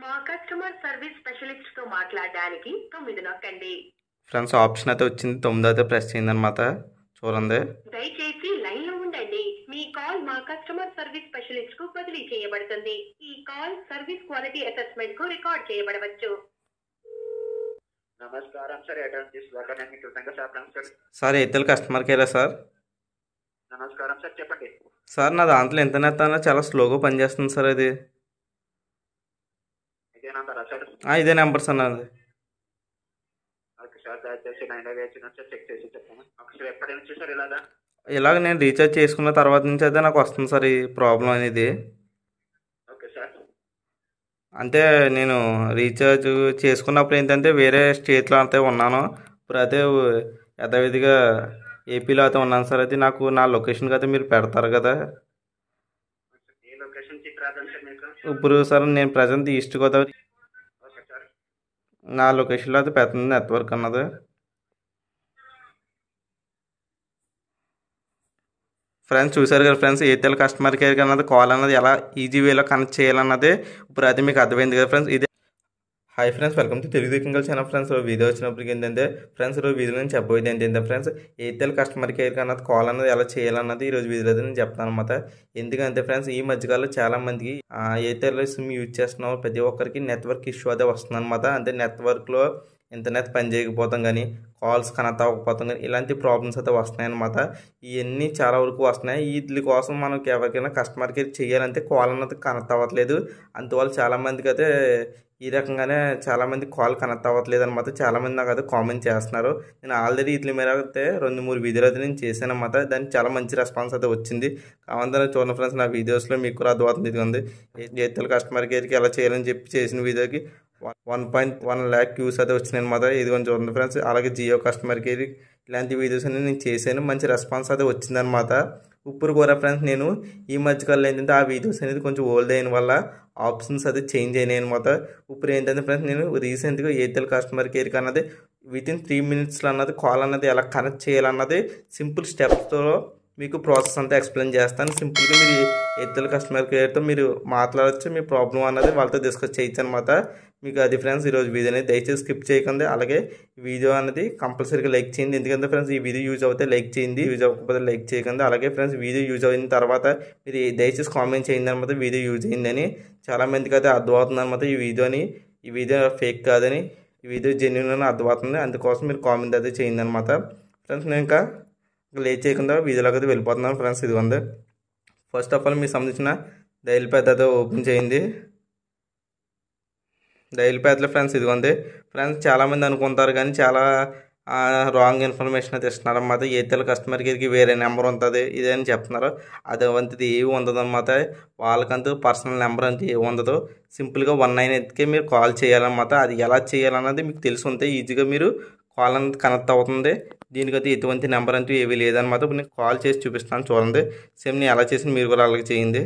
మా customer service specialist తో మాట్లాడడానికి తొమ్మిది నొక్కండి ఫ్రెండ్స్ ఆప్షన్ అయితే వచ్చింది తొమ్మిది అయితే ప్రెస్ చేయిందనమాట చూడండి దయచేసి లైన్ లో ఉండండి మీ కాల్ మా కస్టమర్ సర్వీస్ స్పెషలిస్ట్ కు బదిలీ చేయబడుతుంది ఈ కాల్ సర్వీస్ క్వాలిటీ అసెస్మెంట్ కు రికార్డ్ చేయబడవచ్చు నమస్కారం సార్ ఎయిర్టెల్ తీసుకురాక నేను మీకు కృతంగా చెప్పడం sir sir Airtel customer కేరా sir నమస్కారం సార్ చెప్పండి సార్ నా దాంట్లో ఇంటర్నెట్ అనేది చాలా స్లోగా పనిచేస్తుంది సార్ అది ఇదేనంటారా సార్ ఆ, ఇదే నెంబర్ సార్ నాది ఓకే సార్ దయచేసి నైన్ వేచి నుంచి చెక్ చేసి చెప్తాను ఒకసారి ఎప్పటి నుంచి సార్ ఇలాగా ఇలాగ నేను రీఛార్జ్ చేసుకున్న తర్వాత నుంచి అయితే నాకు వస్తుంది సార్ ఈ ప్రాబ్లం అనేది ఓకే సార్ అంటే నేను రీఛార్జ్ చేసుకున్నప్పుడు ఏంటంటే వేరే స్టేట్లో అయితే ఉన్నాను ఇప్పుడు అయితే యథావిధిగా ఏపీలో అయితే ఉన్నాను సార్ అయితే నాకు నా లొకేషన్కి అయితే మీరు పెడతారు కదా ఏ లొకేషన్ చిక్ రాదండి సార్ మీకు ఇప్పుడు సార్ నేను present east Godavari okay sir నా లొకేషన్లో అయితే పెడుతుంది నెట్వర్క్ అన్నది ఫ్రెండ్స్ చూసారు కదా ఫ్రెండ్స్ ఎయిర్టెల్ కస్టమర్ కేర్ అన్నది కాల్ అన్నది ఎలా ఈజీ వేలో కనెక్ట్ చేయాలన్నది ఇప్పుడు అయితే మీకు అర్థమైంది కదా ఫ్రెండ్స్ ఇది hi friends welcome to Telugu దిక్కింగల్ ఛానల్ ఫ్రెండ్స్ వీడియో వచ్చినప్పటికి ఏంటంటే ఫ్రెండ్స్ ఈరోజు వీడియో నేను చెప్పబోయేది ఏంటంటే ఫ్రెండ్స్ ఎయిర్టెల్ కస్టమర్ కేర్ అన్నది కాల్ అన్నది ఎలా చేయాలన్నది ఈరోజు వీడియో అయితే నేను చెప్తాను అనమాట ఎందుకంటే ఫ్రెండ్స్ ఈ మధ్యకాలంలో చాలా మందికి ఆ, ఎయిర్టెల్ సిమ్ యూజ్ చేస్తున్న వాళ్ళు ప్రతి ఒక్కరికి నెట్వర్క్ ఇష్యూ అదే వస్తుంది అనమాట అంటే నెట్వర్క్లో ఇంటర్నెట్ పని చేయకపోతాం కానీ కాల్స్ కనెక్ట్ అవ్వకపోతాం కానీ ఇలాంటి ప్రాబ్లమ్స్ అయితే వస్తున్నాయి అనమాట ఇవన్నీ చాలా వరకు వస్తున్నాయి వీటి కోసం మనకి ఎవరికైనా కస్టమర్ కేర్ చేయాలంటే కాల్ అన్నది కనెక్ట్ అవ్వట్లేదు అందువల్ల చాలా మందికి అయితే ఈ రకంగానే చాలా మంది కాల్ కనెక్ట్ అవ్వట్లేదు అనమాట చాలా మంది నాకు అయితే కామెంట్ చేస్తున్నారు నేను ఆల్రెడీ వీటి మీద అయితే రెండు మూడు వీడియోలు అయితే నేను చేశాను అనమాట దానికి చాలా మంచి రెస్పాన్స్ అయితే వచ్చింది కావాలంటే చూడండి ఫ్రెండ్స్ నా వీడియోస్లో మీకు కూడా అర్థమవుతుంది ఇది ఉంది ఎయిర్టెల్ కస్టమర్ కేర్కి ఎలా చేయాలని చెప్పి చేసిన వీడియోకి one point one lakh views అయితే వచ్చినాయి అనమాట ఇదిగోండి చూడండి ఫ్రెండ్స్ అలాగే జియో కస్టమర్ కేర్ ఇలాంటి వీడియోస్ అన్ని నేను చేశాను మంచి రెస్పాన్స్ అయితే వచ్చిందనమాట ఇప్పుడు కూడా ఫ్రెండ్స్ నేను ఈ మధ్యకాలంలో ఏంటంటే ఆ వీడియోస్ అనేది కొంచెం ఓల్డ్ అయిన వల్ల ఆప్షన్స్ అది చేంజ్ అయినాయి అనమాట ఇప్పుడు ఏంటంటే ఫ్రెండ్స్ నేను రీసెంట్గా ఎయిర్టెల్ కస్టమర్ కేర్కి అన్నది విత్ ఇన్ త్రీ మినిట్స్లో అన్నది కాల్ అన్నది ఎలా కనెక్ట్ చేయాలన్నది సింపుల్ స్టెప్స్తో మీకు ప్రాసెస్ అంతా ఎక్స్ప్లెయిన్ చేస్తాను సింపుల్గా మీరు ఎయిర్టెల్ కస్టమర్ కేర్తో మీరు మాట్లాడచ్చు మీ ప్రాబ్లం అన్నది వాళ్ళతో డిస్కస్ చేయొచ్చు అనమాట మీకు అది ఫ్రెండ్స్ ఈరోజు వీడియో అనేది దయచేసి స్కిప్ చేయకండి అలాగే ఈ వీడియో అనేది కంపల్సరీగా లైక్ చేయండి ఎందుకంటే ఫ్రెండ్స్ ఈ వీడియో యూజ్ అవుతే లైక్ చేయండి యూజ్ అవ్వకపోతే లైక్ చేయకండి అలాగే ఫ్రెండ్స్ వీడియో యూజ్ అయిన తర్వాత మీరు దయచేసి కామెంట్ చేయండి అనమాట వీడియో యూజ్ అయిందని చాలా మందికి అయితే అర్థమవుతుంది అనమాట ఈ వీడియోని ఈ వీడియో ఫేక్ కాదని ఈ వీడియో జెన్యున్ అని అర్థమవుతుంది అందుకోసం మీరు కామెంట్ అయితే చేయండి అనమాట ఫ్రెండ్స్ నేను ఇంకా లేట్ చేయకుండా వీడియోలోకి అయితే వెళ్ళిపోతున్నాను ఫ్రెండ్స్ ఇది ఉంది ఫస్ట్ ఆఫ్ ఆల్ మీకు సంబంధించిన డైల్ ప్యాడ్ అయితే ఓపెన్ చేయండి డైల్ ప్యాడ్లో ఫ్రెండ్స్ ఇదిగోండి ఫ్రెండ్స్ చాలామంది అనుకుంటారు కానీ చాలా రాంగ్ ఇన్ఫర్మేషన్ అయితే ఇస్తున్నారు అన్నమాట ఎయిర్టెల్ కస్టమర్ కేర్కి వేరే నెంబర్ ఉంటుంది ఇదే అని చెప్తున్నారు అది వంటిది ఏవి ఉండదు అనమాట వాళ్ళకంటూ పర్సనల్ నెంబర్ అంటే ఏమి ఉండదు సింపుల్గా వన్ నైన్ ఎయిట్కే మీరు కాల్ చేయాలన్నమాట అది ఎలా చేయాలన్నది మీకు తెలిసి ఉంటే ఈజీగా మీరు కాల్ అనేది కనెక్ట్ అవుతుంది దీనికైతే ఎటువంటి నెంబర్ అంటూ ఏమీ లేదనమాట ఇప్పుడు నేను కాల్ చేసి చూపిస్తాను చూడండి సేమ్ నేను ఎలా చేసి మీరు కూడా అలాగే చేయండి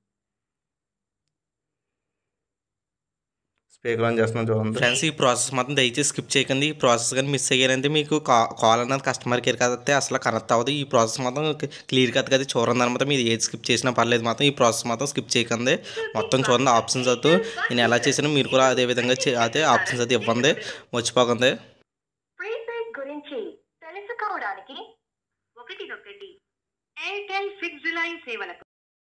స్పీకర్ ఆన్ చేస్తున్నాను చూడండి ఫ్రెండ్స్ ఈ ప్రాసెస్ మాత్రం దయచేసి స్కిప్ చేయకండి ఈ ప్రాసెస్ కానీ మిస్ అయ్యారంటే మీకు కాల్ అన్నది కస్టమర్ కేర్ అయితే అసలు కనెక్ట్ అవ్వదు ఈ ప్రాసెస్ మాత్రం క్లియర్ కట్ కదా చూడండి అనమాట మీరు ఏది స్కిప్ చేసినా పర్లేదు మాత్రం ఈ ప్రాసెస్ మాత్రం స్కిప్ చేయకండి మొత్తం చూడండి ఆప్షన్స్ అవుతూ నేను ఎలా చేసానో మీరు కూడా అదే విధంగా చే- అదే ఆప్షన్స్ అయితే ఇవ్వండి మర్చిపోకండి ప్రీపెయిడ్ గురించి తెలుసుకోవడానికి ఒకటి నొక్కండి ఎయిర్టెల్ ఫిక్స్డ్ లైన్ సేవలకు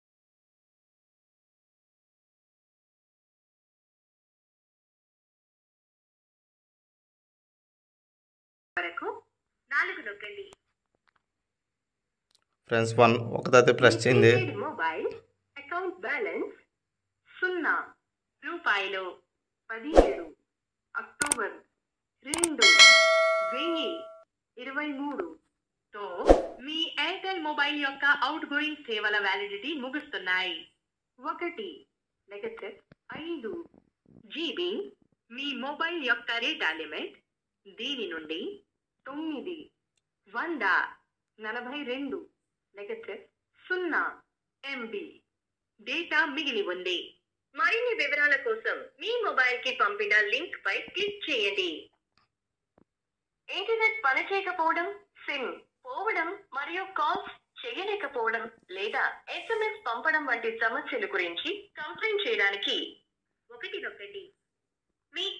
వరకు నాలుగు నొక్కండి ఫ్రెండ్స్ వన్ ఒకదైతే ప్రెస్ చేయండి ప్రీపెయిడ్ మొబైల్ అకౌంట్ బ్యాలెన్స్ సున్నా రూపాయలు పదిహేడు అక్టోబర్ రెండు వెయ్యి ఇరవై మూడు తో మీ ఎయిర్టెల్ మొబైల్ యొక్క అవుట్ గోయింగ్ సేవల వ్యాలిడిటీ ముగుస్తున్నాయి ఒకటి నెగటివ్ ఐదు జీబీ మీ మొబైల్ యొక్క డేటా లిమిట్ దీని నుండి తొమ్మిది వంద నలభై రెండు నెగటివ్ సున్నా ఎంబీ డేటా మిగిలి ఉంది మరిన్ని వివరాల కోసం మీ మొబైల్ కి పంపిన లింక్ పై క్లిక్ చేయండి ఇంటర్నెట్ పనిచేయకపోవడం సిమ్ పోవడం మరియు కాల్స్ చేయలేకపోవడం లేదా ఎస్ఎంఎస్ పంపడం వంటి సమస్యల గురించి కంప్లైంట్ చేయడానికి ఒకటి నొక్కండి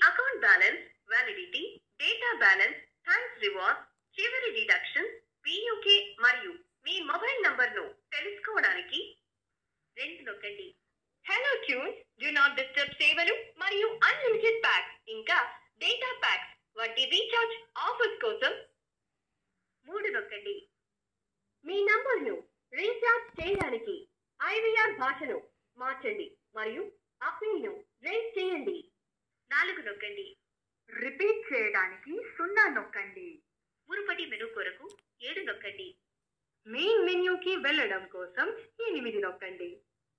account balance validity data balance thanks reward చివరి డిడక్షన్ పీయూకే మరియు మీ మొబైల్ నంబర్ను తెలుసుకోవడానికి రెండు నొక్కండి hello tune do not disturb సేవలు మరియు అన్లిమిటెడ్ ప్యాక్స్ ఇంకా డేటా ప్యాక్స్ వంటి రీఛార్జ్ ఆఫర్స్ కోసం మూడు నొక్కండి మీ నంబర్ను రీఛార్జ్ చేయడానికి ఐవీఆర్ భాషను మార్చండి మరియు అప్పీల్ను రేస్ చేయండి నాలుగు నొక్కండి రిపీట్ చేయడానికి సున్నా నొక్కండి మురుపటి మెను కొరకు ఏడు నొక్కండి మెయిన్ మెన్యూకి వెళ్ళడం కోసం ఎనిమిది నొక్కండి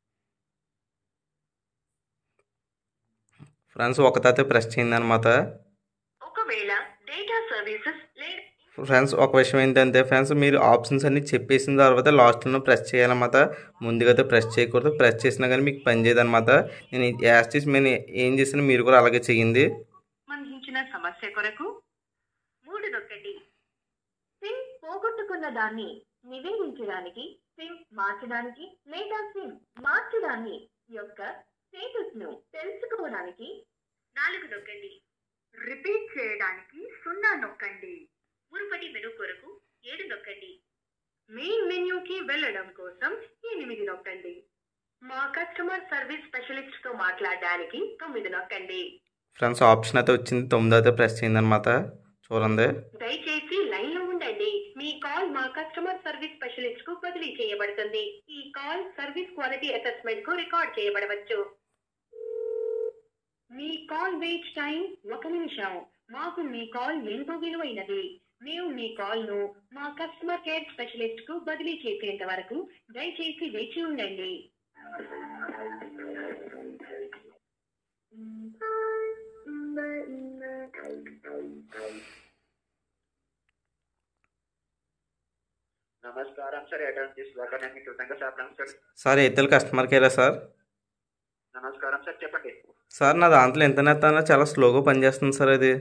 ఫ్రెండ్స్ ఒకతైతే ప్రెస్ చేయండి అనమాట ఒకవేళ డేటా సర్వీసెస్ లేదా ఫ్రెండ్స్ ఒక విషయం ఏంటంటే ఫ్రెండ్స్ మీరు ఆప్షన్స్ అన్ని చెప్పేసిన తర్వాత లాస్ట్లో ప్రెస్ చేయాలన్నమాట ముందుగా అయితే ప్రెస్ చేయకూడదు ప్రెస్ చేసినా కానీ మీకు పని చేయదన్నమాట నేను యాస్టిస్ నేను ఏం చేసినా మీరు కూడా అలాగే చేయండి సంబంధించిన సమస్య కొరకు మూడు నొక్కండి సిమ్ పోగొట్టుకున్న దాన్ని నివేదించడానికి సిమ్ మార్చడానికి లేదా సిమ్ మార్చడాన్ని యొక్క స్టేటస్ ను తెలుసుకోవడానికి నాలుగు నొక్కండి రిపీట్ చేయడానికి సున్నా నొక్కండి మునుపటి మెను కొరకు ఏడు నొక్కండి మెయిన్ మెన్యూకి వెళ్ళడం కోసం ఎనిమిది నొక్కండి మా కస్టమర్ సర్వీస్ స్పెషలిస్ట్ తో మాట్లాడడానికి తొమ్మిది నొక్కండి ఫ్రెండ్స్ ఆప్షన్ అయితే వచ్చింది తొమ్మిది అయితే ప్రెస్ చేయండి అనమాట చూడండి దయచేసి లైన్ లో ఉండండి మీ కాల్ మా కస్టమర్ సర్వీస్ స్పెషలిస్ట్ కు బదిలీ చేయబడుతుంది ఈ కాల్ సర్వీస్ క్వాలిటీ అసెస్మెంట్ కు రికార్డ్ చేయబడవచ్చు మీ కాల్ వెయిట్ టైం ఒక నిమిషం మాకు మీ కాల్ ఎంతో విలువైనది మేము మీ కాల్ ను మా కస్టమర్ కేర్ స్పెషలిస్ట్ కు బదిలీ చేసేంత వరకు దయచేసి వేచి ఉండండి నమస్కారం సార్ ఎయిర్టెల్ తీసుకురాక నేను మీకు కృతంగా చెప్పడం sir sir Airtel customer కేరా sir నమస్కారం సార్ చెప్పండి సార్ నా దాంట్లో ఇంటర్నెట్ అన్న చాలా స్లోగా పనిచేస్తుంది సార్ అది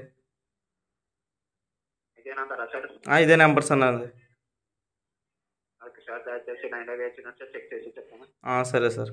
ఇదేనంటారా సార్ ఆ, ఇదే నెంబర్ సార్ నాది ఓకే సార్ దయచేసి నైన్ వేసిన సార్ చెక్ చేసి చెప్తాను ఆ, సరే సార్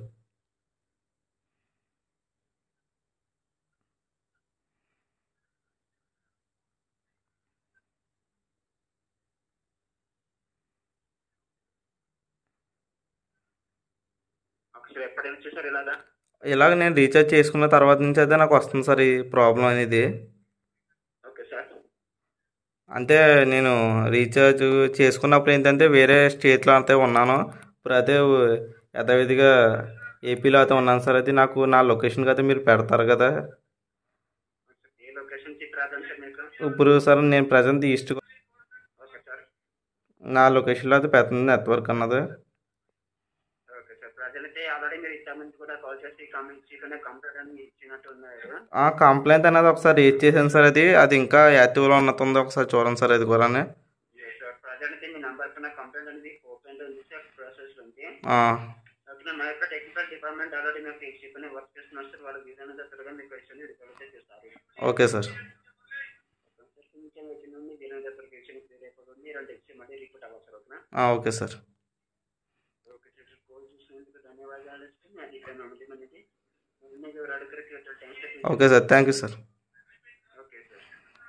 ఒకసారి ఎప్పటి నుంచి సార్ ఇలాగా ఇలాగ నేను రీఛార్జ్ చేసుకున్న తర్వాత నుంచి అయితే నాకు వస్తుంది సార్ ఈ ప్రాబ్లం అనేది ఓకే సార్ అంటే నేను రీఛార్జ్ చేసుకున్నప్పుడు ఏంటంటే వేరే స్టేట్లో అయితే ఉన్నాను ఇప్పుడు అదే యథావిధిగా ఏపీలో అయితే ఉన్నాను సార్ అయితే నాకు నా లొకేషన్కి అయితే మీరు పెడతారు కదా ఏ లొకేషన్ చిక్ రాదండి సార్ మీకు ఇప్పుడు సార్ నేను ప్రజెంట్ ఈస్ట్ ఓకే సార్ నా లొకేషన్లో అయితే పెడుతుంది నెట్వర్క్ అన్నది ఓకే సార్ ప్రజలైతే ఆల్రెడీ మీరు ఇంతకుముందు కూడా కాల్ చేసి కంప్లైంట్ కంప్లైంట్ అని ఇచ్చినట్టు ఉన్నారు ఆ కంప్లైంట్ అనేది ఒకసారి రేజ్ చేశాను సార్ అది అది ఇంకా యాక్టివ్లో ఉన్నట్టుంది ఒకసారి చూడండి సార్ అది కూడా సార్ ప్రజెంట్ మీ నంబర్ కన్నా కంప్లైంట్ అనేది ఓపెన్ ఉంది సార్ ప్రాసెస్ ఉంది ఆ, అప్పుడు మా యొక్క టెక్నికల్ డిపార్ట్మెంట్ ఆల్రెడీ మేము ఫిక్స్ చెప్పిన వర్క్ చేస్తున్నారు సార్ వాళ్ళకి వీలైనంత త్వరగా మీ క్వశ్చన్ రికార్డ్ చేస్తారు ఓకే సార్ కొంచెం వచ్చిన నుండి వీలైనంత త్వరగా క్వశ్చన్ క్లియర్ అయిపోతుంది రెండు ఎక్స్ మళ్ళీ రిపీట్ అవ్వాలి సార్ ఓకేనా ఆ, okay sir okay sir call చూసినందుకు ధన్యవాదాలు సార్ అది ఇక్కడ మళ్ళీ మనకి మళ్ళీ వివరాలు time okay sir thank you sir okay sir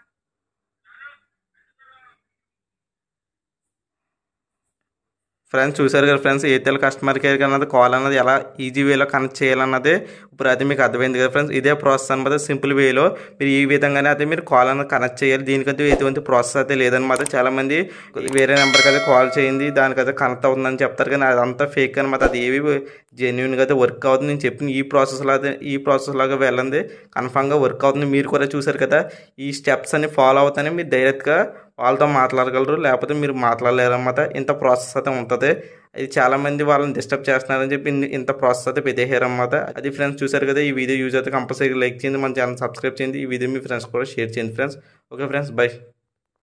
friends చూసారు కదా ఫ్రెండ్స్ ఎయిర్టెల్ కస్టమర్ కేర్ అన్నది కాల్ అన్నది ఎలా ఈజీ వేలో కనెక్ట్ చేయాలన్నది ఇప్పుడు అది మీకు అర్థమైంది కదా ఫ్రెండ్స్ ఇదే ప్రాసెస్ అనమాట సింపుల్ వేలో మీరు ఈ విధంగానే అయితే మీరు కాల్ అన్నది కనెక్ట్ చేయాలి దీనికైతే ఎటువంటి ప్రాసెస్ అయితే లేదనమాట చాలామంది వేరే నెంబర్కి అయితే కాల్ చేయండి దానికైతే కనెక్ట్ అవుతుందని చెప్తారు కానీ అదంతా ఫేక్ అనమాట అది ఏవి జెన్యున్గా అయితే వర్క్ అవుతుంది నేను చెప్పిన ఈ ప్రాసెస్ లాగా ఈ ప్రాసెస్ లాగా వెళ్ళండి కన్ఫామ్గా వర్క్ అవుతుంది మీరు కూడా చూసారు కదా ఈ స్టెప్స్ అన్ని ఫాలో అవుతానే మీరు డైరెక్ట్గా వాళ్ళతో మాట్లాడగలరు లేకపోతే మీరు మాట్లాడలేరు అన్నమాట ఇంత ప్రాసెస్ అయితే ఉంటుంది ఇది చాలా మంది వాళ్ళని డిస్టర్బ్ చేస్తున్నారని చెప్పి ఇన్ని- ఇంత ప్రాసెస్ అయితే పెట్టేశారు అన్నమాట అది ఫ్రెండ్స్ చూసారు కదా ఈ వీడియో యూజ్ అయితే కంపల్సరీ లైక్ చేయండి మన ఛానల్ సబ్స్క్రైబ్ చేయండి ఈ వీడియో మీ ఫ్రెండ్స్ కూడా షేర్ చేయండి ఫ్రెండ్స్ ఓకే ఫ్రెండ్స్ బై